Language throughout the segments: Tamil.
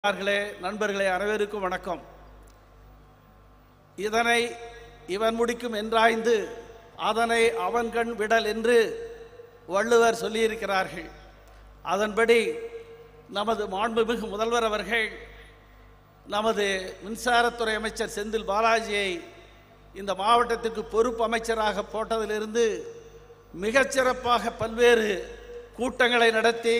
நண்பர்களே நண்பர்களே அனைவருக்கும் வணக்கம் இதனை இவன் முடிக்கும் என்றாய்ந்து அதனை அவன் கண் விடல் என்று வள்ளுவர் சொல்லியிருக்கிறார்கள் அதன்படி நமது மாண்புமிகு முதல்வர் அவர்கள் நமது மின்சாரத்துறை அமைச்சர் செந்தில் பாலாஜியை இந்த மாவட்டத்திற்கு பொறுப்பு அமைச்சராக போட்டதிலிருந்து மிகச்சிறப்பாக பல்வேறு கூட்டங்களை நடத்தி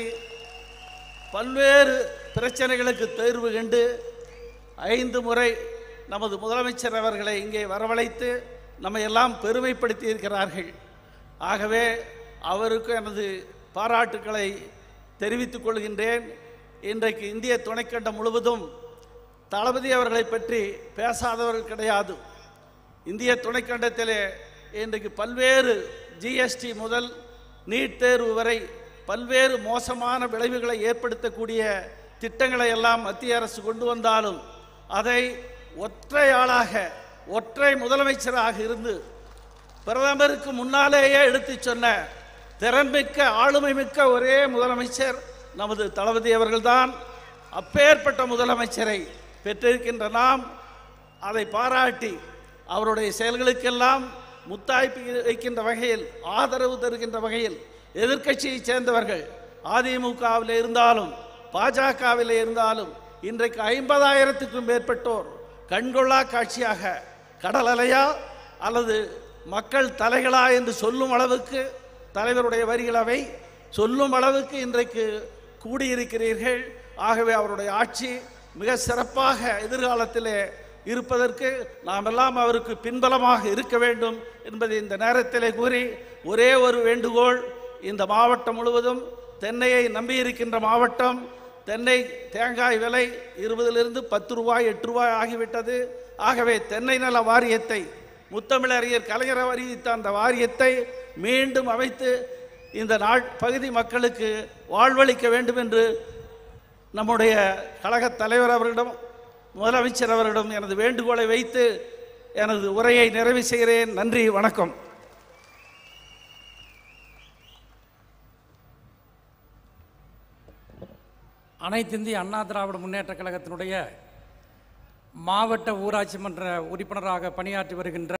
பல்வேறு பிரச்சனைகளுக்கு தேர்வு கண்டு ஐந்து முறை நமது முதலமைச்சர் அவர்களை இங்கே வரவழைத்து நம்மை எல்லாம் பெருமைப்படுத்தி இருக்கிறார்கள் ஆகவே அவருக்கு எனது பாராட்டுக்களை தெரிவித்துக் கொள்கின்றேன் இன்றைக்கு இந்திய துணைக்கண்டம் முழுவதும் தளபதி அவர்களை பற்றி பேசாதவர்கள் கிடையாது இந்திய துணைக்கண்டத்திலே இன்றைக்கு பல்வேறு ஜிஎஸ்டி முதல் நீட் தேர்வு வரை பல்வேறு மோசமான விளைவுகளை ஏற்படுத்தக்கூடிய திட்டங்களை எல்லாம் மத்திய அரசு கொண்டு வந்தாலும் அதை ஒற்றை ஆளாக ஒற்றை முதலமைச்சராக இருந்து பிரதமருக்கு முன்னாலேயே எடுத்துச் சொன்ன திறன்மிக்க ஆளுமை மிக்க ஒரே முதலமைச்சர் நமது தளபதி அவர்கள்தான் அப்பேற்பட்ட முதலமைச்சரை பெற்றிருக்கின்ற நாம் அதை பாராட்டி அவருடைய செயல்களுக்கெல்லாம் முத்தாய்ப்பு வைக்கின்ற வகையில் ஆதரவு தருகின்ற வகையில் எதிர்க்கட்சியைச் சேர்ந்தவர்கள் அதிமுகவில் இருந்தாலும் பாஜகவில் இருந்தாலும் இன்றைக்கு ஐம்பதாயிரத்துக்கும் மேற்பட்டோர் கண்கொள்ளா காட்சியாக கடல் அலையா அல்லது மக்கள் தலைகளா என்று சொல்லும் அளவுக்கு தலைவருடைய வரிகளவை சொல்லும் அளவுக்கு இன்றைக்கு கூடியிருக்கிறீர்கள் ஆகவே அவருடைய ஆட்சி மிக சிறப்பாக எதிர்காலத்திலே இருப்பதற்கு நாம் எல்லாம் அவருக்கு பின்பலமாக இருக்க வேண்டும் என்பதை இந்த நேரத்திலே கூறி ஒரே ஒரு வேண்டுகோள் இந்த மாவட்டம் முழுவதும் தென்னையை நம்பியிருக்கின்ற மாவட்டம் தென்னை தேங்காய் விலை இருபதிலிருந்து பத்து ரூபாய் எட்டு ரூபாய் ஆகிவிட்டது ஆகவே தென்னை நல வாரியத்தை முத்தமிழறிஞர் கலைஞர் அறிவித்த அந்த வாரியத்தை மீண்டும் அமைத்து இந்த நாள் பகுதி மக்களுக்கு வாழ்வளிக்க வேண்டும் என்று நம்முடைய கழகத் தலைவர் அவரிடம் முதலமைச்சர் அவரிடம் எனது வேண்டுகோளை வைத்து எனது உரையை நிறைவு செய்கிறேன் நன்றி வணக்கம் அனைத்திந்திய அண்ணா திராவிட முன்னேற்றக் கழகத்தினுடைய மாவட்ட ஊராட்சி மன்ற உறுப்பினராக பணியாற்றி வருகின்ற